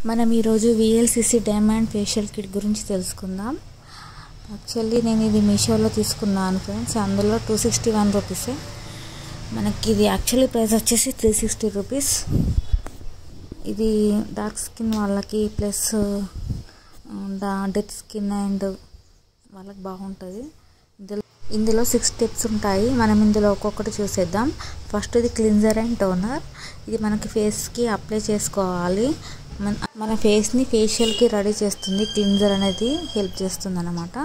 మనం ఈరోజు VLCC diamond facial kit గురించి తెలుసుకుందాం యాక్చువల్లీ నేను ఇది మీషోలో తీసుకున్నాను ఫ్రెండ్స్ అందులో టూ సిక్స్టీ వన్ రూపీసే మనకి ఇది యాక్చువల్లీ ప్రైస్ వచ్చేసి త్రీ సిక్స్టీ రూపీస్ ఇది డార్క్ స్కిన్ వాళ్ళకి ప్లస్ డెత్ స్కిన్ అండ్ వాళ్ళకి బాగుంటుంది ఇందులో ఇందులో సిక్స్ స్టెప్స్ ఉంటాయి మనం ఇందులో ఒక్కొక్కటి చూసేద్దాం ఫస్ట్ ఇది క్లిన్జర్ అండ్ టోనర్ ఇది మనకి ఫేస్కి అప్లై చేసుకోవాలి మన మన ఫేస్ని ఫేషియల్కి రెడీ చేస్తుంది క్లిన్జర్ అనేది హెల్ప్ చేస్తుంది అనమాట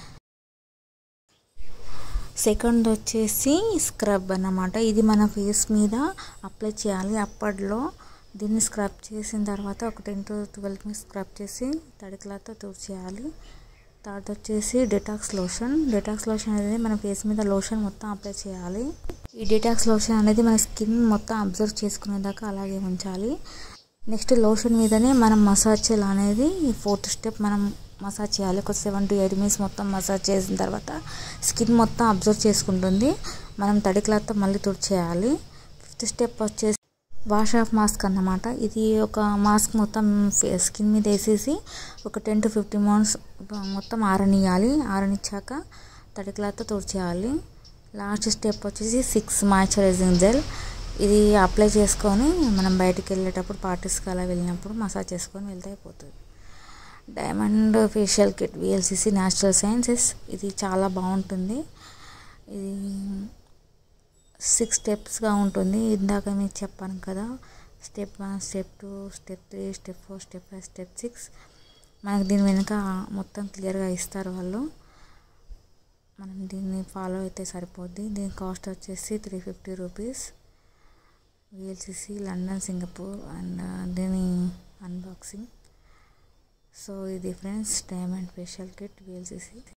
సెకండ్ వచ్చేసి స్క్రబ్ అన్నమాట ఇది మన ఫేస్ మీద అప్లై చేయాలి అప్పట్లో దీన్ని స్క్రబ్ చేసిన తర్వాత ఒక ten to twelve minutes scrub చేసి తడి క్లాత్తో తుడిచేయాలి థర్డ్ వచ్చేసి డెటాక్స్ లోషన్ డెటాక్స్ లోషన్ అనేది మన ఫేస్ మీద లోషన్ మొత్తం అప్లై చేయాలి ఈ డెటాక్స్ లోషన్ అనేది మన స్కిన్ మొత్తం అబ్జర్వ్ చేసుకునేదాకా అలాగే ఉంచాలి నెక్స్ట్ లోషన్ మీదనే మనం మసాజ్ చేయాలి అనేది ఫోర్త్ స్టెప్ మనం మసాజ్ చేయాలి ఒక సెవెన్ టు ఎయిట్ మినిట్స్ మొత్తం మసాజ్ చేసిన తర్వాత స్కిన్ మొత్తం అబ్జర్వ్ చేసుకుంటుంది మనం తడి క్లాత్తో మళ్ళీ తుడిచేయాలి ఫిఫ్త్ స్టెప్ వచ్చేసి వాష్ ఆఫ్ మాస్క్ అన్నమాట ఇది ఒక మాస్క్ మొత్తం స్కిన్ మీద వేసేసి ఒక టెన్ టు ఫిఫ్టీన్ మినిట్స్ మొత్తం ఆరనియాలి ఆరనిచ్చాక తడి క్లాత్తో తుడిచేయాలి లాస్ట్ స్టెప్ వచ్చేసి సిక్స్ మాయిశ్చరైజింగ్ జెల్ ఇది అప్లై చేసుకొని మనం బయటికి వెళ్ళేటప్పుడు పార్టీస్కి అలా వెళ్ళినప్పుడు మసాజ్ చేసుకొని వెళ్తే అయిపోతుంది diamond facial kit VLCC natural sciences ఇది చాలా బాగుంటుంది ఇది సిక్స్ స్టెప్స్గా ఉంటుంది ఇందాక మీకు చెప్పాను కదా step one step two step three step four step five step six మనకు దీని వెనుక మొత్తం క్లియర్గా ఇస్తారు వాళ్ళు మనం దీన్ని ఫాలో అయితే సరిపోద్ది దీని కాస్ట్ వచ్చేసి three fifty rupees VLCC London Singapore and దీని అన్బాక్సింగ్ సో ఇది friends diamond facial kit VLCC